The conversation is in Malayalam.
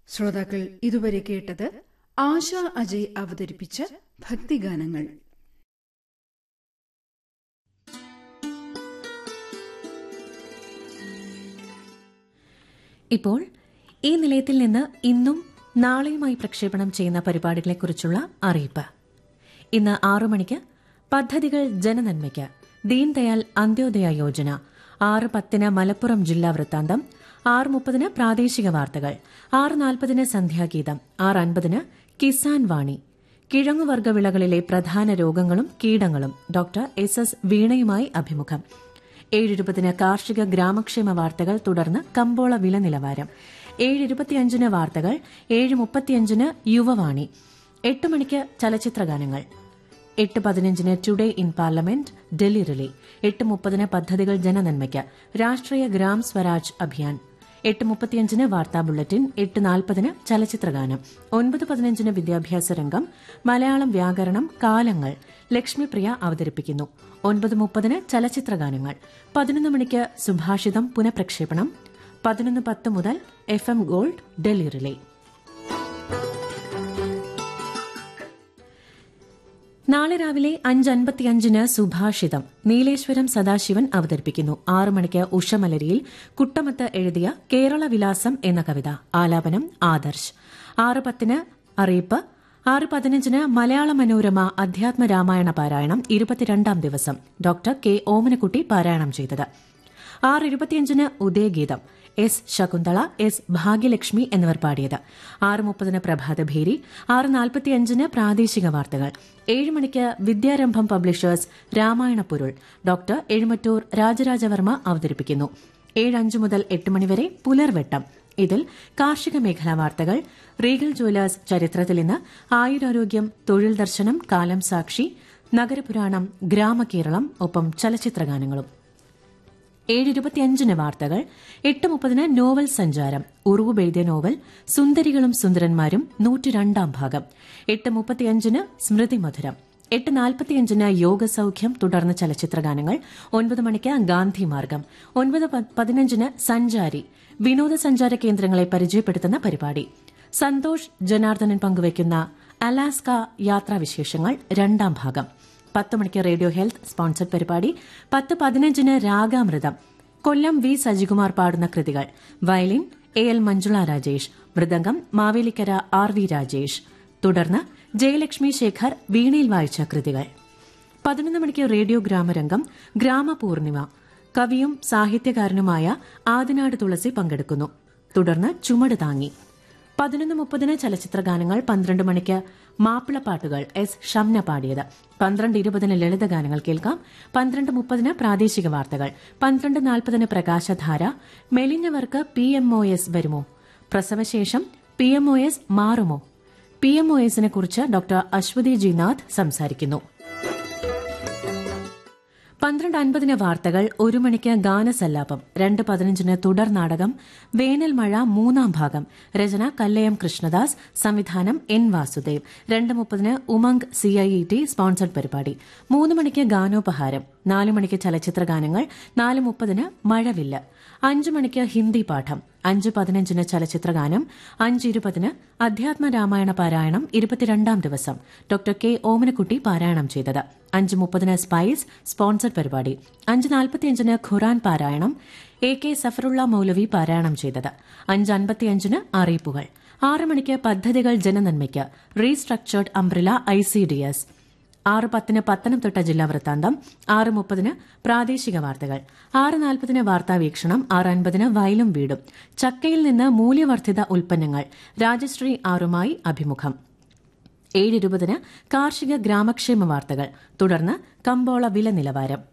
ശ്രോതാക്കൾ ഇതുവരെ കേട്ടത് ആശ അജയ് അവതരിപ്പിച്ച ഭക്തിഗാനങ്ങൾ ഇപ്പോൾ ഈ നിലയത്തിൽ നിന്ന് ഇന്നും നാളെയുമായി പ്രക്ഷേപണം ചെയ്യുന്ന പരിപാടികളെക്കുറിച്ചുള്ള അറിയിപ്പ് ഇന്ന് ആറു മണിക്ക് പദ്ധതികൾ ജനനന്മയ്ക്ക് ദീൻദയാൽ അന്ത്യോദയ യോജന ആറ് പത്തിന് മലപ്പുറം ജില്ലാ വൃത്താന്തം ആറ് മുപ്പതിന് പ്രാദേശിക വാർത്തകൾ ആറ് നാൽപ്പതിന് സന്ധ്യാഗീതം ആറ് അൻപതിന് കിസാൻ വാണി കിഴങ്ങുവർഗ്ഗ വിളകളിലെ പ്രധാന രോഗങ്ങളും കീടങ്ങളും ഡോക്ടർ എസ് എസ് വീണയുമായി അഭിമുഖം ഏഴിരുപതിന് കാർഷിക ഗ്രാമക്ഷേമ വാർത്തകൾ തുടർന്ന് കമ്പോള വില നിലവാരം ഏഴ് ഇരുപത്തിയഞ്ചിന് വാർത്തകൾ ഏഴ് മുപ്പത്തിയഞ്ചിന് യുവവാണി എട്ട് മണിക്ക് ചലച്ചിത്രഗാനങ്ങൾ എട്ട് പതിനഞ്ചിന് today in parliament Delhi relay എട്ട് മുപ്പതിന് പദ്ധതികൾ ജനനന്മയ്ക്ക് രാഷ്ട്രീയ ഗ്രാം സ്വരാജ് അഭിയാൻ എട്ട് മുപ്പത്തിയഞ്ചിന് വാർത്താ ബുള്ളറ്റിൻ എട്ട് നാൽപ്പതിന് ചലച്ചിത്രഗാനം ഒൻപത് പതിനഞ്ചിന് വിദ്യാഭ്യാസ രംഗം മലയാളം വ്യാകരണം കാലങ്ങൾ ലക്ഷ്മിപ്രിയ അവതരിപ്പിക്കുന്നു ഒൻപത് മുപ്പതിന് ചലച്ചിത്രഗാനങ്ങൾ പതിനൊന്ന് മണിക്ക് സുഭാഷിതം പുനഃപ്രക്ഷേപണം പതിനൊന്ന് പത്ത് മുതൽ F M gold Delhi relay നാളെ രാവിലെ അഞ്ച് അൻപത്തിയഞ്ചിന് സുഭാഷിതം നീലേശ്വരം സദാശിവൻ അവതരിപ്പിക്കുന്നു ആറു മണിക്ക് ഉഷമലരിയിൽ കുട്ടമത്ത് എഴുതിയ കേരള വിലാസം എന്ന കവിത ആലാപനം ആദർശ് ആറ് പത്തിന് അറിയിപ്പ് ആറ് പതിനഞ്ചിന് മലയാള മനോരമ അധ്യാത്മ രാമായണ പാരായണം ഇരുപത്തിരണ്ടാം ദിവസം ഡോക്ടർ കെ ഓമനക്കുട്ടി പാരായണം ചെയ്തത് ആറ് ഇരുപത്തിയഞ്ചിന് ഉദയഗീതം എസ് ശകുന്തള എസ് ഭാഗ്യലക്ഷ്മി എന്നിവർ പാടിയത് ആറ് മുപ്പതിന് പ്രഭാതഭേരി ആറ് നാൽപ്പത്തിയഞ്ചിന് പ്രാദേശിക വാർത്തകൾ ഏഴ് മണിക്ക് വിദ്യാരംഭം പബ്ലിഷേഴ്സ് രാമായണ പൊരുൾ ഡോക്ടർ എഴുമറ്റൂർ രാജരാജവർമ്മ അവതരിപ്പിക്കുന്നു ഏഴ് അഞ്ച് മുതൽ എട്ട് മണിവരെ പുലർവെട്ടം ഇതിൽ കാർഷിക മേഖലാ വാർത്തകൾ റീഗൽ ജ്വല്ലേഴ്സ് ചരിത്രത്തിൽ ഇന്ന് ആയുരാരോഗ്യം തൊഴിൽ ദർശനം കാലം സാക്ഷി നഗരപുരാണം ഗ്രാമകേരളം ഒപ്പം ചലച്ചിത്രഗാനങ്ങളും ഏഴ് ഇരുപത്തിയഞ്ചിന് വാർത്തകൾ എട്ട് മുപ്പതിന് നോവൽ സഞ്ചാരം ഉറുവ് എഴുതിയ നോവൽ സുന്ദരികളും സുന്ദരന്മാരും നൂറ്റിരണ്ടാം ഭാഗം എട്ട് മുപ്പത്തിയഞ്ചിന് സ്മൃതി മധുരം എട്ട് നാൽപ്പത്തിയഞ്ചിന് യോഗസൌഖ്യം തുടർന്ന് ചലച്ചിത്രഗാനങ്ങൾ ഒൻപത് മണിക്ക് ഗാന്ധി മാർഗം ഒൻപത് പതിനഞ്ചിന് സഞ്ചാരി വിനോദസഞ്ചാര കേന്ദ്രങ്ങളെ പരിചയപ്പെടുത്തുന്ന പരിപാടി സന്തോഷ് ജനാർദ്ദനൻ പങ്കുവയ്ക്കുന്ന അലാസ്ക യാത്രാവിശേഷങ്ങൾ രണ്ടാം ഭാഗം പത്ത് മണിക്ക് റേഡിയോ ഹെൽത്ത് സ്പോൺസർഡ് പരിപാടി പത്ത് പതിനഞ്ചിന് രാഗാമൃതം കൊല്ലം വി സജികുമാർ പാടുന്ന കൃതികൾ violin A L Manjula Rajesh mridangam Mavelikkara R V Rajesh തുടർന്ന് ജയലക്ഷ്മി ശേഖർ വീണയിൽ വായിച്ച കൃതികൾ പതിനൊന്ന് മണിക്ക് റേഡിയോ ഗ്രാമരംഗം ഗ്രാമപൂർണിമ കവിയും സാഹിത്യകാരനുമായ ആദിനാട് തുളസി പങ്കെടുക്കുന്നു തുടർന്ന് ചുമട് താങ്ങി പതിനൊന്ന് മുപ്പതിന് ചലച്ചിത്രഗാനങ്ങൾ പന്ത്രണ്ട് മണിക്ക് മാപ്പിളപ്പാട്ടുകൾ എസ് ഷംന പാടിയത് പന്ത്രണ്ട് ഇരുപതിന് ലളിതഗാനങ്ങൾ കേൾക്കാം പന്ത്രണ്ട് മുപ്പതിന് പ്രാദേശിക വാർത്തകൾ പന്ത്രണ്ട് നാൽപ്പതിന് പ്രകാശധാര മെലിഞ്ഞവർക്ക് പി എം ഒ എസ് വരുമോ പ്രസവശേഷം പി എം ഒ എസ് മാറുമോ പി എം ഒ എസിനെ കുറിച്ച് ഡോക്ടർ അശ്വതി ജി നാഥ് സംസാരിക്കുന്നു പന്ത്രണ്ട് അൻപതിന് വാർത്തകൾ ഒരു മണിക്ക് ഗാനസല്ലാപം രണ്ട് പതിനഞ്ചിന് തുടർ നാടകം വേനൽ മഴ മൂന്നാം ഭാഗം രചന കല്ലയം കൃഷ്ണദാസ് സംവിധാനം എൻ വാസുദേവ് രണ്ട് മുപ്പതിന് ഉമംഗ് സിഐഇടി സ്പോൺസർഡ് പരിപാടി മൂന്ന് മണിക്ക് ഗാനോപഹാരം നാല് മണിക്ക് ചലച്ചിത്ര ഗാനങ്ങൾ നാല് മുപ്പതിന് മഴവില്ല് അഞ്ച് മണിക്ക് ഹിന്ദി പാഠം അഞ്ച് പതിനഞ്ചിന് ചലച്ചിത്രഗാനം അഞ്ച് ഇരുപതിന് അധ്യാത്മ രാമായണ പാരായണം ഇരുപത്തിരണ്ടാം ദിവസം ഡോക്ടർ കെ ഓമനക്കുട്ടി പാരായണം ചെയ്തത് അഞ്ച് മുപ്പതിന് സ്പൈസ് സ്പോൺസർഡ് പരിപാടി അഞ്ച് നാൽപ്പത്തിയഞ്ചിന് ഖുറാൻ പാരായണം എ കെ സഫറുള്ള മൌലവി പാരായണം ചെയ്തത് അഞ്ച് അൻപത്തിയഞ്ചിന് അറിയിപ്പുകൾ ആറ് മണിക്ക് പദ്ധതികൾ ജനനന്മയ്ക്ക് restructured umbrella I C D S ആറ് പത്തിന് പത്തനംതിട്ട ജില്ലാ വൃത്താന്തം ആറ് മുപ്പതിന് പ്രാദേശിക വാർത്തകൾ ആറ് നാൽപ്പതിന് വാർത്താവീക്ഷണം ആറ് അൻപതിന് വയലും വീടും ചക്കയിൽ നിന്ന് മൂല്യവർദ്ധിത ഉൽപ്പന്നങ്ങൾ രാജശ്രീ ആറുമായി അഭിമുഖം ഏഴ് ഇരുപതിന് കാർഷിക ഗ്രാമക്ഷേമ വാർത്തകൾ തുടർന്ന് കമ്പോള വില നിലവാരം